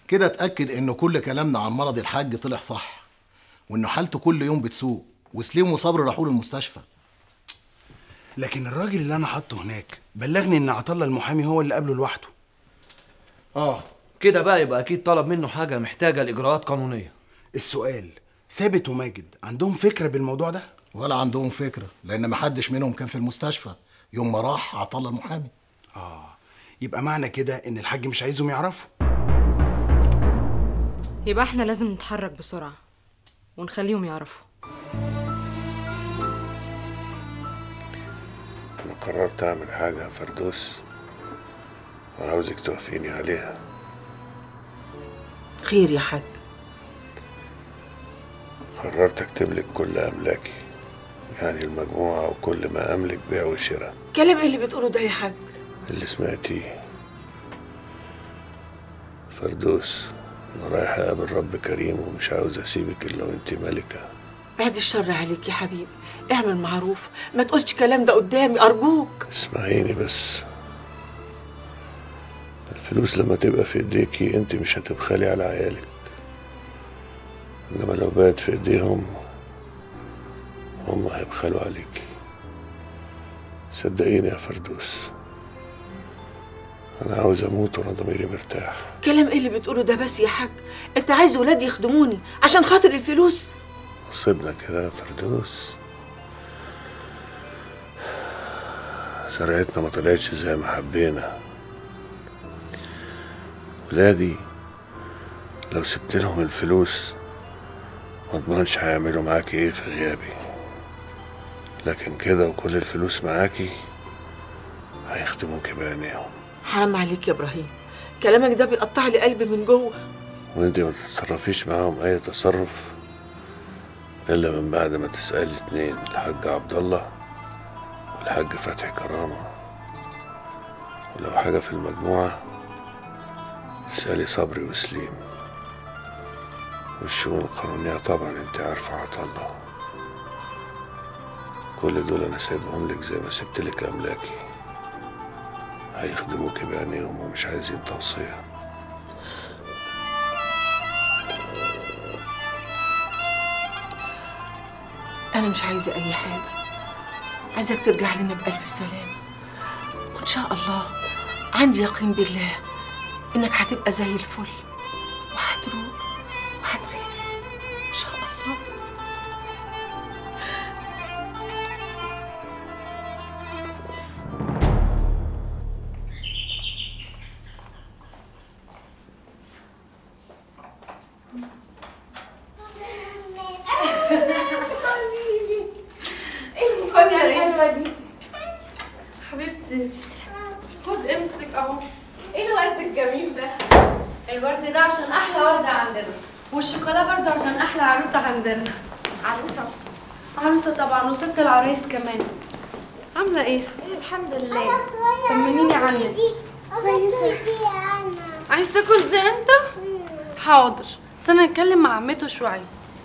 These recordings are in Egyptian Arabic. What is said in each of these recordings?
كده اتاكد ان كل كلامنا عن مرض الحاج طلع صح وانه حالته كل يوم بتسوء وسليم وصبري راحوا المستشفى لكن الراجل اللي انا حاطه هناك بلغني ان عطله المحامي هو اللي قابله لوحده اه كده بقى يبقى اكيد طلب منه حاجه محتاجه لاجراءات قانونيه السؤال ثابت وماجد عندهم فكره بالموضوع ده ولا عندهم فكره لان محدش منهم كان في المستشفى يوم ما راح عطله المحامي اه يبقى معنى كده ان الحاج مش عايزهم يعرفوا يبقى احنا لازم نتحرك بسرعة ونخليهم يعرفوا أنا قررت أعمل حاجة يا فردوس وعاوزك توافقيني عليها خير يا حاج قررت أكتب لك كل أملاكي يعني المجموعة وكل ما أملك بيع وشراء كلام ايه اللي بتقوله ده يا حاج اللي سمعتيه فردوس أنا رايح أقابل رب كريم ومش عاوز أسيبك إلا وأنت ملكة بعد الشر عليك يا حبيبي اعمل معروف ما تقولش كلام ده قدامي ارجوك اسمعيني بس الفلوس لما تبقى في ايديكي انت مش هتبخلي على عيالك انما لو بقت في ايديهم هم هيبخلوا عليكي صدقيني يا فردوس انا عاوز اموت وانا ضميري مرتاح كلام ايه اللي بتقوله ده بس يا حاج انت عايز ولادي يخدموني عشان خاطر الفلوس نصيبنا كده يا فردوس زرعتنا ما طلعتش زي ما حبينا ولادي لو سبت لهم الفلوس ما اضمنش هيعملوا معاكي ايه في غيابي لكن كده وكل الفلوس معاكي هيخدموكي بعينيهم حرام عليك يا ابراهيم كلامك ده بيقطع لي قلبي من جوه وانت ما تتصرفيش معاهم اي تصرف الا من بعد ما تسالي اتنين الحاج عبد الله والحاج فتحي كرامه ولو حاجه في المجموعه تسالي صبري وسليم والشؤون القانونيه طبعا انت عارفه عطا الله كل دول انا سايبهم لك زي ما سبت لك املاكي هيخدموكي بعينيهم ومش عايزين توصيه انا مش عايزه اي حاجه عايزك ترجع لنا بالف سلامه وان شاء الله عندي يقين بالله انك هتبقى زي الفل وهتروق وهتخف ان شاء الله ايه المفاجأة الحلوة دي؟ حبيبتي خد امسك اهو ايه الورد الجميل ده؟ الورد ده عشان احلى وردة عندنا والشوكولا برضه عشان احلى عروسة عندنا عروسة عروسة طبعا وست العرايس كمان عاملة ايه؟ الحمد لله طمنيني عنك كويسة عايز تاكل دي انت؟ حاضر استنى نتكلم مع عمته شوية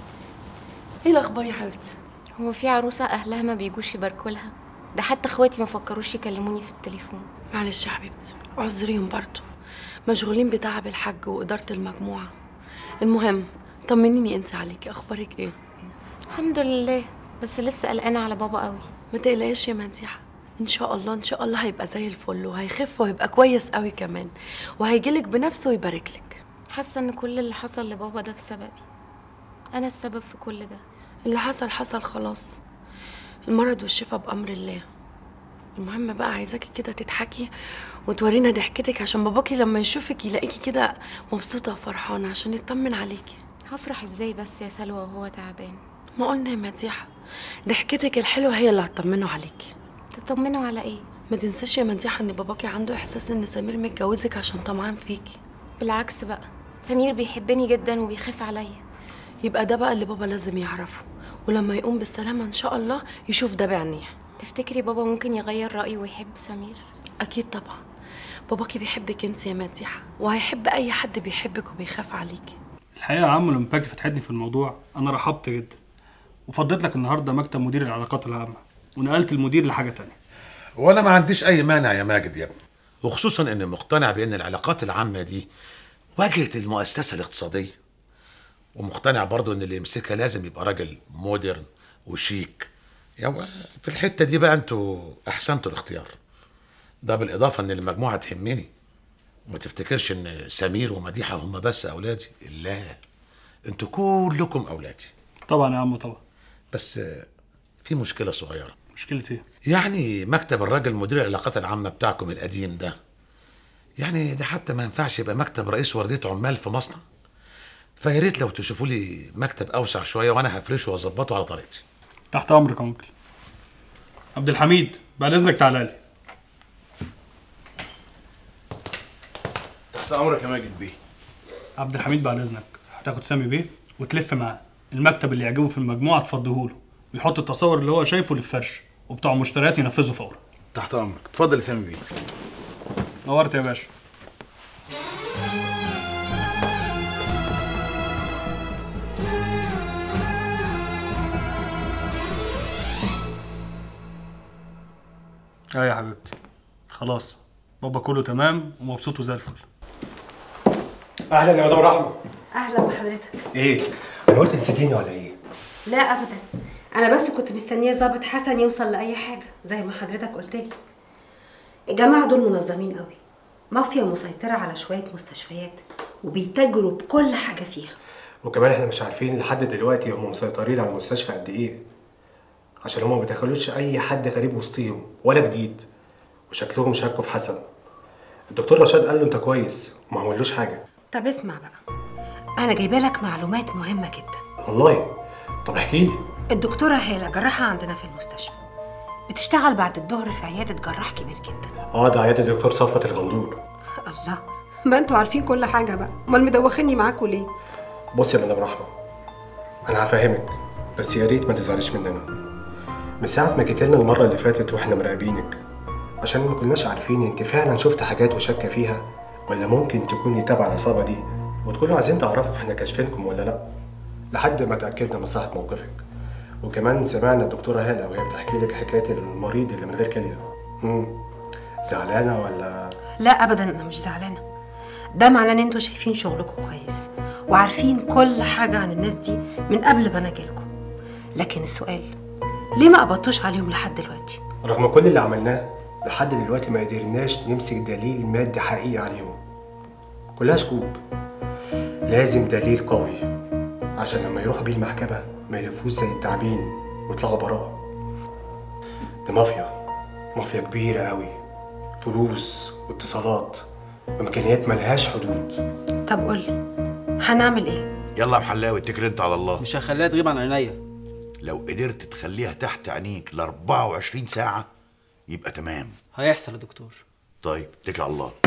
ايه الاخبار يا حبيبتي؟ هو في عروسة أهلها ما بيجوش يباركوا لها ده حتى اخواتي ما فكروش يكلموني في التليفون معلش يا حبيبتي اعذريهم برضو مشغولين بتعب الحاج وإدارة المجموعة المهم طمنيني انت عليكي اخبارك ايه الحمد لله بس لسه قلقانة على بابا قوي ما تقلقيش يا مديحة ان شاء الله ان شاء الله هيبقى زي الفل وهيخف وهيبقى كويس قوي كمان وهيجيلك بنفسه ويبارك لك حاسة ان كل اللي حصل لبابا ده بسببي أنا السبب في كل ده اللي حصل حصل خلاص المرض والشفا بأمر الله المهم بقى عايزاكي كده تضحكي وتورينا ضحكتك عشان باباكي لما يشوفك يلاقيكي كده مبسوطة وفرحانة عشان يطمن عليكي هفرح ازاي بس يا سلوى وهو تعبان ما قلنا يا مديحة ضحكتك الحلوة هي اللي هتطمنه عليكي تطمنوا على ايه ما تنساش يا مديحة ان باباكي عنده احساس ان سمير متجوزك عشان طمعان فيكي بالعكس بقى سمير بيحبني جدا وبيخاف عليا يبقى ده بقى اللي بابا لازم يعرفه ولما يقوم بالسلامة ان شاء الله يشوف ده بعينيه تفتكري بابا ممكن يغير رأيه ويحب سمير اكيد طبعا باباكي بيحبك انت يا مديحة وهيحب اي حد بيحبك وبيخاف عليكي الحقيقه يا عم لما باجي فتحتني في الموضوع انا رحبت جدا وفضيت لك النهارده مكتب مدير العلاقات العامه ونقلت المدير لحاجه تانية وانا ما عنديش اي مانع يا ماجد يا ابني وخصوصا اني مقتنع بان العلاقات العامه دي واجهه المؤسسه الاقتصاديه ومقتنع برضو ان اللي يمسكها لازم يبقى راجل مودرن وشيك يعني في الحته دي بقى انتوا احسنتوا الاختيار ده بالاضافه ان المجموعه تهمني وما تفتكرش ان سمير ومديحه هم بس اولادي لا انتوا كلكم اولادي طبعا يا عم طبعا بس آه، في مشكله صغيره مشكلة ايه؟ يعني مكتب الراجل مدير العلاقات العامه بتاعكم القديم ده يعني ده حتى ما ينفعش يبقى مكتب رئيس ورديه عمال في مصنع فيا ريت لو تشوفوا لي مكتب اوسع شويه وانا هفرشه واظبطه على طريقتي تحت امرك يا انكل عبد الحميد بعد اذنك تعالى لي تحت امرك يا ماجد بيه عبد الحميد بعد اذنك هتاخد سامي بيه وتلف معاه المكتب اللي يعجبه في المجموعه تفضيه له ويحط التصور اللي هو شايفه للفرش وبتوع مشتريات ينفذوا فورا تحت امرك اتفضل يا سامي بيه نورت يا باشا اه يا حبيبتي خلاص بابا كله تمام ومبسوط وزي الفل اهلا يا مدام رحمه اهلا بحضرتك ايه انا قلت نسيتيني ولا ايه لا ابدا انا بس كنت مستنيه ظابط حسن يوصل لاي حاجه زي ما حضرتك قلت لي الجماعه دول منظمين قوي مافيا مسيطره على شويه مستشفيات وبيتاجروا بكل حاجه فيها وكمان احنا مش عارفين لحد دلوقتي هم مسيطرين على المستشفى قد ايه عشان هم ما بيدخلوش اي حد غريب وسطيهم ولا جديد وشكلهم شكوا في حسن الدكتور رشاد قال له انت كويس وما عملوش حاجه طب اسمع بقى انا جايبه لك معلومات مهمه جدا والله طب احكي لي الدكتوره هاله جراحه عندنا في المستشفى بتشتغل بعد الظهر في عياده جراح كبير جدا اه ده عياده الدكتور صفوت الغندور الله ما انتوا عارفين كل حاجه بقى امال مدوخيني معاكوا ليه بص يا مدام رحمه انا هفهمك بس يا ريت ما تزعليش مننا من ساعه ما جيت لنا المره اللي فاتت واحنا مراقبينك عشان ما كناش عارفين انت فعلا شفت حاجات وشاكه فيها ولا ممكن تكوني تابعه العصابه دي وتكونوا عايزين تعرفوا احنا كاشفينكم ولا لا لحد ما تاكدنا من صحه موقفك وكمان سمعنا الدكتوره هاله وهي بتحكي لك حكايه المريض اللي من غير كليه امم زعلانه ولا لا ابدا انا مش زعلانه ده معناه ان انتوا شايفين شغلكم كويس وعارفين كل حاجه عن الناس دي من قبل ما انا اجيلكم لكن السؤال ليه ما قبضتوش عليهم لحد دلوقتي رغم كل اللي عملناه لحد دلوقتي ما قدرناش نمسك دليل مادي حقيقي عليهم كلها شكوك لازم دليل قوي عشان لما يروحوا بيه المحكمة ما يلفوش زي التعبين ويطلعوا براءة دي مافيا مافيا كبيرة قوي فلوس واتصالات وإمكانيات ملهاش حدود طب قولي هنعمل ايه يلا يا محلاوي اتكل انت على الله مش هخليها تغيب عن عينيا لو قدرت تخليها تحت عينيك ل 24 ساعة يبقى تمام هيحصل يا دكتور طيب اتكل على الله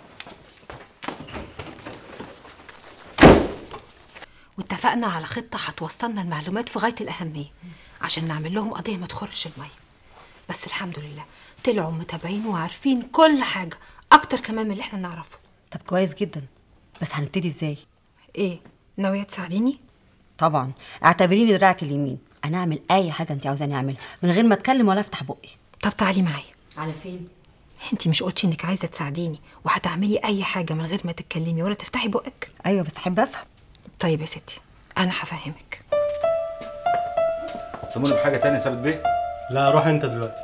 واتفقنا على خطه هتوصلنا المعلومات في غايه الاهميه عشان نعمل لهم قضيه ما تخرش الميه بس الحمد لله طلعوا متابعين وعارفين كل حاجه اكتر كمان من اللي احنا نعرفه طب كويس جدا بس هنبتدي ازاي ايه ناويه تساعديني طبعا اعتبريني دراعك اليمين انا اعمل اي حاجه انت عاوزاني اعملها من غير ما اتكلم ولا افتح بقي طب تعالي معايا على فين انت مش قلتي انك عايزه تساعديني وهتعملي اي حاجه من غير ما تتكلمي ولا تفتحي بقك ايوه بس احب افهم طيب يا ستي انا هفهمك سموني بحاجه تانية ثابت بيه لا روح انت دلوقتي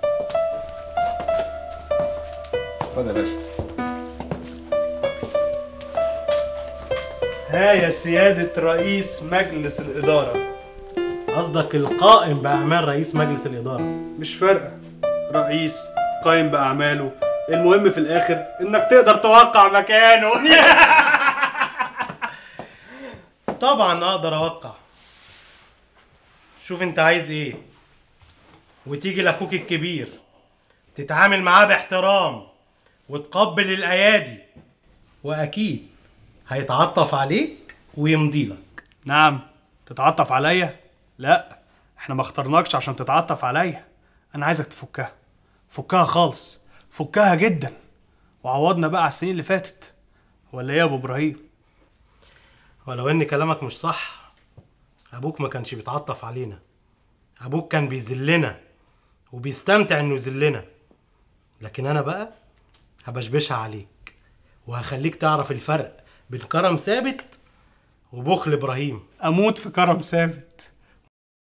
اتفضل يا باشا ها يا سيادة رئيس مجلس الإدارة قصدك القائم بأعمال رئيس مجلس الإدارة مش فارقة رئيس قائم بأعماله المهم في الآخر إنك تقدر توقع مكانه طبعا أقدر أوقع شوف أنت عايز إيه وتيجي لأخوك الكبير تتعامل معاه باحترام وتقبل الأيادي وأكيد هيتعطف عليك ويمضي لك نعم تتعطف عليا لا احنا ما اخترناكش عشان تتعطف عليا انا عايزك تفكها فكها خالص فكها جدا وعوضنا بقى على السنين اللي فاتت ولا ايه يا ابو ابراهيم ولو ان كلامك مش صح ابوك ما كانش بيتعطف علينا ابوك كان بيذلنا وبيستمتع انه يذلنا لكن انا بقى هبشبشها عليك وهخليك تعرف الفرق بين كرم ثابت وبخل ابراهيم اموت في كرم ثابت